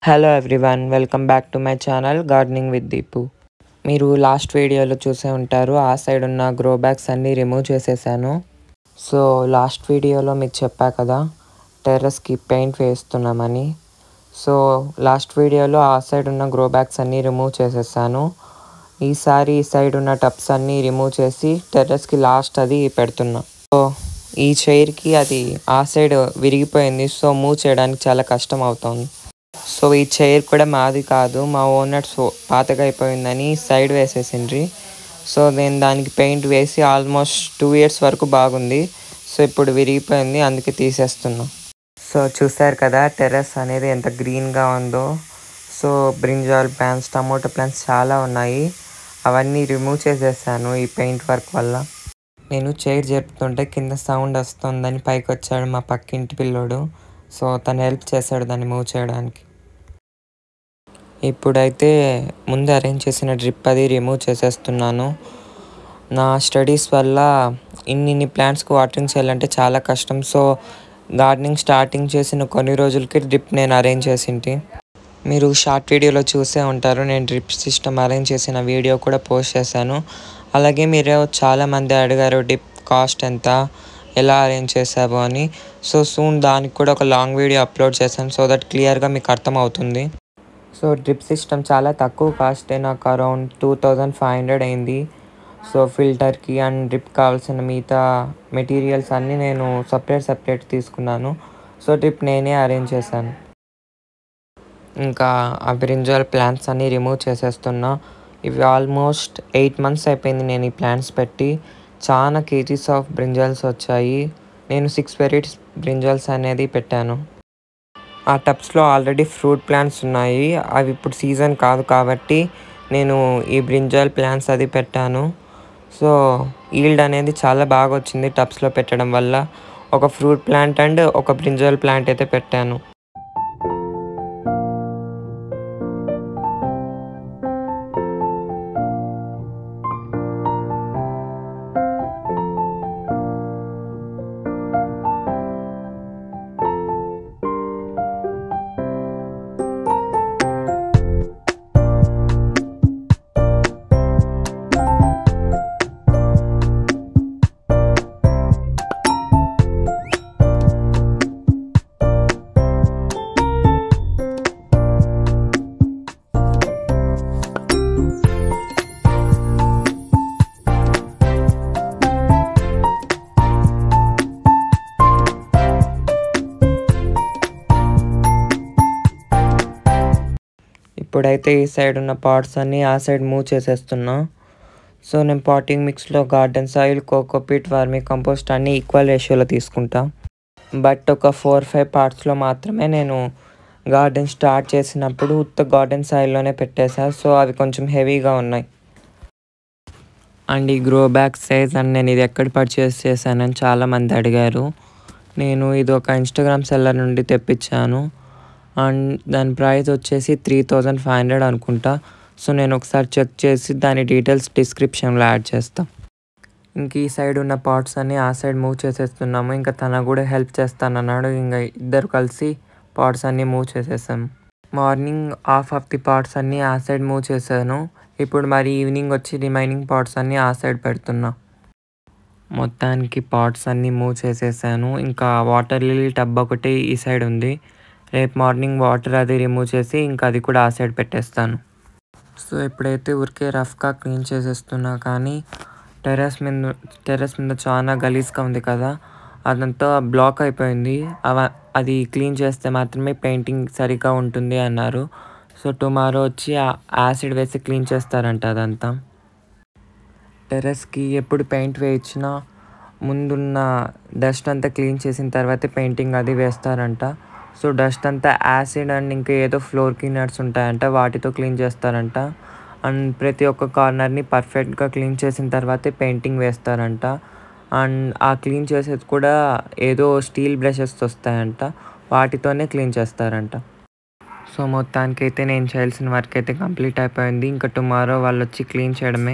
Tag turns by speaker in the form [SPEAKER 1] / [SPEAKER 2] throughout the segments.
[SPEAKER 1] hello everyone welcome back to my channel gardening with Deepu మీరు last వీడియోలో చూసే ఉంటారు ఆ సైడ్ ఉన్న గ్రో బ్యాగ్స్ అన్నీ రిమూవ్ చేసేసాను సో లాస్ట్ వీడియోలో మీకు చెప్పా కదా టెర్రస్కి పెయింట్ వేస్తున్నామని సో లాస్ట్ వీడియోలో ఆ సైడ్ ఉన్న గ్రో బ్యాగ్స్ అన్నీ రిమూవ్ చేసేసాను ఈసారి ఈ సైడ్ ఉన్న టబ్స్ అన్నీ రిమూవ్ చేసి టెర్రస్కి లాస్ట్ అది పెడుతున్నా సో ఈ చైర్కి అది ఆ సైడ్ విరిగిపోయింది సో మూవ్ చేయడానికి చాలా కష్టం అవుతుంది సో ఈ చైర్ కూడా మాది కాదు మా ఓనర్స్ పాతగా అయిపోయిందని సైడ్ వేసేసిండ్రి సో నేను దానికి పెయింట్ వేసి ఆల్మోస్ట్ టూ ఇయర్స్ వరకు బాగుంది సో ఇప్పుడు విరిగిపోయింది అందుకే తీసేస్తున్నా సో చూసారు కదా టెర్రస్ అనేది ఎంత గ్రీన్గా ఉందో so brinjal plants tomato plants చాలా ఉన్నాయి అవన్నీ రిమూవ్ చేసేసాను ఈ పెయింట్ వర్క్ వల్ల నేను చైర్ జరుపుతుంటే కింద సౌండ్ వస్తుందని పైకి వచ్చాడు మా పక్కింటి పిల్లోడు సో తను హెల్ప్ చేశాడు దాన్ని మూవ్ చేయడానికి ఇప్పుడైతే ముందు అరేంజ్ చేసిన డ్రిప్ అది రిమూవ్ చేసేస్తున్నాను నా స్టడీస్ వల్ల ఇన్ని ఇన్ని ప్లాంట్స్కి వాటరింగ్ చేయాలంటే చాలా కష్టం సో గార్డెనింగ్ స్టార్టింగ్ చేసిన కొన్ని రోజులకి డ్రిప్ నేను అరేంజ్ చేసింటి మీరు షార్ట్ వీడియోలో చూసే ఉంటారు నేను డ్రిప్ సిస్టమ్ అరేంజ్ చేసిన వీడియో కూడా పోస్ట్ చేశాను అలాగే మీరు చాలామంది అడిగారు డ్రిప్ కాస్ట్ ఎంత ఎలా అరేంజ్ చేసావు అని సో సూన్ దానికి కూడా ఒక లాంగ్ వీడియో అప్లోడ్ చేశాను సో దట్ క్లియర్గా మీకు అర్థమవుతుంది సో డ్రిప్ సిస్టమ్ చాలా తక్కువ కాస్టే నాకు around two thousand five hundred అయింది సో ఫిల్టర్కి అండ్ డ్రిప్ కావాల్సిన మిగతా మెటీరియల్స్ అన్నీ నేను సపరేట్ సపరేట్ తీసుకున్నాను సో డ్రిప్ నేనే అరేంజ్ చేశాను ఇంకా ఆ బ్రింజాల్ ప్లాంట్స్ అన్నీ రిమూవ్ చేసేస్తున్నా ఇవి ఆల్మోస్ట్ ఎయిట్ మంత్స్ అయిపోయింది నేను ఈ ప్లాంట్స్ పెట్టి చాలా కేజీస్ ఆఫ్ బ్రింజాల్స్ వచ్చాయి నేను సిక్స్ వెరైటీస్ బ్రింజాల్స్ అనేది పెట్టాను ఆ టబ్స్లో ఆల్రెడీ ఫ్రూట్ ప్లాంట్స్ ఉన్నాయి అవి ఇప్పుడు సీజన్ కాదు కాబట్టి నేను ఈ బ్రింజాల్ ప్లాంట్స్ అది పెట్టాను సో ఈల్డ్ అనేది చాలా బాగా వచ్చింది టబ్స్లో పెట్టడం వల్ల ఒక ఫ్రూట్ ప్లాంట్ అండ్ ఒక బ్రింజాల్ ప్లాంట్ అయితే పెట్టాను ఇప్పుడైతే ఈ సైడ్ ఉన్న పాట్స్ అన్నీ ఆ సైడ్ మూవ్ చేసేస్తున్నా సో నేను పాటింగ్ మిక్స్లో garden soil cocopeat vermi compost అన్నీ ఈక్వల్ రేషియోలో తీసుకుంటా బట్ ఒక ఫోర్ ఫైవ్ పార్ట్స్లో మాత్రమే నేను గార్డెన్ స్టార్ట్ చేసినప్పుడు ఉత్త గార్డెన్ సాయిల్లోనే పెట్టేసా సో అవి కొంచెం హెవీగా ఉన్నాయి అండ్ ఈ గ్రో బ్యాగ్ సైజ్ అండ్ నేను ఇది ఎక్కడ పర్చేస్ చేశానని చాలామంది అడిగారు నేను ఇది ఒక ఇన్స్టాగ్రామ్ సెల్లర్ నుండి తెప్పించాను అండ్ దాని ప్రైస్ వచ్చేసి త్రీ థౌజండ్ ఫైవ్ హండ్రెడ్ అనుకుంటా సో నేను ఒకసారి చెక్ చేసి దాని డీటెయిల్స్ డిస్క్రిప్షన్లో యాడ్ చేస్తాను ఇంక ఈ సైడ్ ఉన్న పార్ట్స్ అన్నీ ఆ సైడ్ మూవ్ చేసేస్తున్నాము ఇంకా తన కూడా హెల్ప్ చేస్తానన్నాడు ఇంకా ఇద్దరు కలిసి పార్ట్స్ అన్నీ మూవ్ చేసేసాం morning half of the parts అన్నీ ఆ సైడ్ మూవ్ చేశాను ఇప్పుడు మరి ఈవినింగ్ వచ్చి రిమైనింగ్ పార్ట్స్ అన్నీ ఆ సైడ్ పెడుతున్నా మొత్తానికి పాట్స్ అన్నీ మూవ్ చేసేసాను ఇంకా వాటర్ లిల్లీ టబ్ ఒకటి ఈ సైడ్ ఉంది రేపు మార్నింగ్ వాటర్ అది రిమూవ్ చేసి ఇంకా అది కూడా ఆ సైడ్ పెట్టేస్తాను సో ఇప్పుడైతే ఊరికే రఫ్గా క్లీన్ చేసేస్తున్నా కానీ టెర్రస్ మీద టెర్రస్ మీద చాలా గలీజ్గా ఉంది కదా అదంతా బ్లాక్ అయిపోయింది అవ అది క్లీన్ చేస్తే మాత్రమే పెయింటింగ్ సరిగ్గా ఉంటుంది అన్నారు సో టుమారో వచ్చి యాసిడ్ వేసి క్లీన్ చేస్తారంట అదంతా టెర్రస్కి ఎప్పుడు పెయింట్ వేయించినా ముందున్న డస్ట్ అంతా క్లీన్ చేసిన తర్వాతే పెయింటింగ్ అది వేస్తారంట సో డస్ట్ అంతా యాసిడ్ అండ్ ఇంకా ఏదో ఫ్లోర్ క్లీనర్స్ ఉంటాయంట వాటితో క్లీన్ చేస్తారంట అండ్ ప్రతి ఒక్క కార్నర్ని పర్ఫెక్ట్గా క్లీన్ చేసిన తర్వాతే పెయింటింగ్ వేస్తారంట అండ్ ఆ క్లీన్ చేసేది కూడా ఏదో స్టీల్ బ్రషెస్ వస్తాయంట వాటితోనే క్లీన్ చేస్తారంట సో మొత్తానికి అయితే నేను చేయాల్సిన వర్క్ అయితే కంప్లీట్ అయిపోయింది ఇంకా టుమారో వాళ్ళు వచ్చి క్లీన్ చేయడమే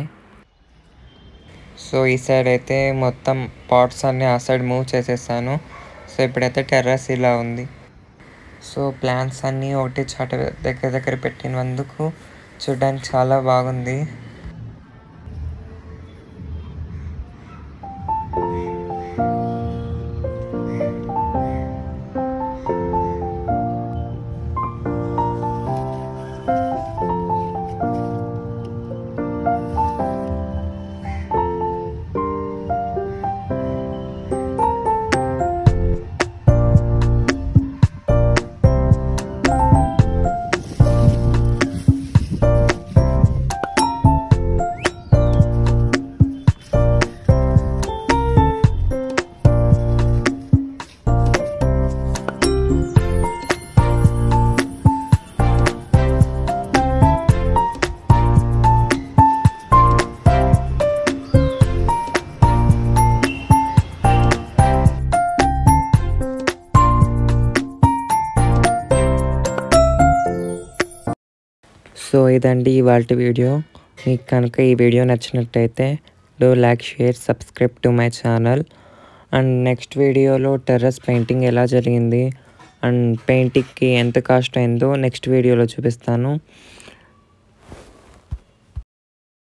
[SPEAKER 1] సో ఈ సైడ్ అయితే మొత్తం పాట్స్ అన్నీ ఆ సైడ్ మూవ్ చేసేసాను సో ఇప్పుడైతే టెర్రస్ ఇలా ఉంది సో ప్లాన్స్ అన్నీ ఒకటే చాట దగ్గర దగ్గర పెట్టినందుకు చూడడానికి చాలా బాగుంది సో ఇదండి ఇవాళ వీడియో మీకు కనుక ఈ వీడియో నచ్చినట్టయితే do like share subscribe to my channel and next వీడియోలో టెర్రస్ పెయింటింగ్ ఎలా జరిగింది అండ్ పెయింటింగ్కి ఎంత కాస్ట్ అయిందో నెక్స్ట్ వీడియోలో చూపిస్తాను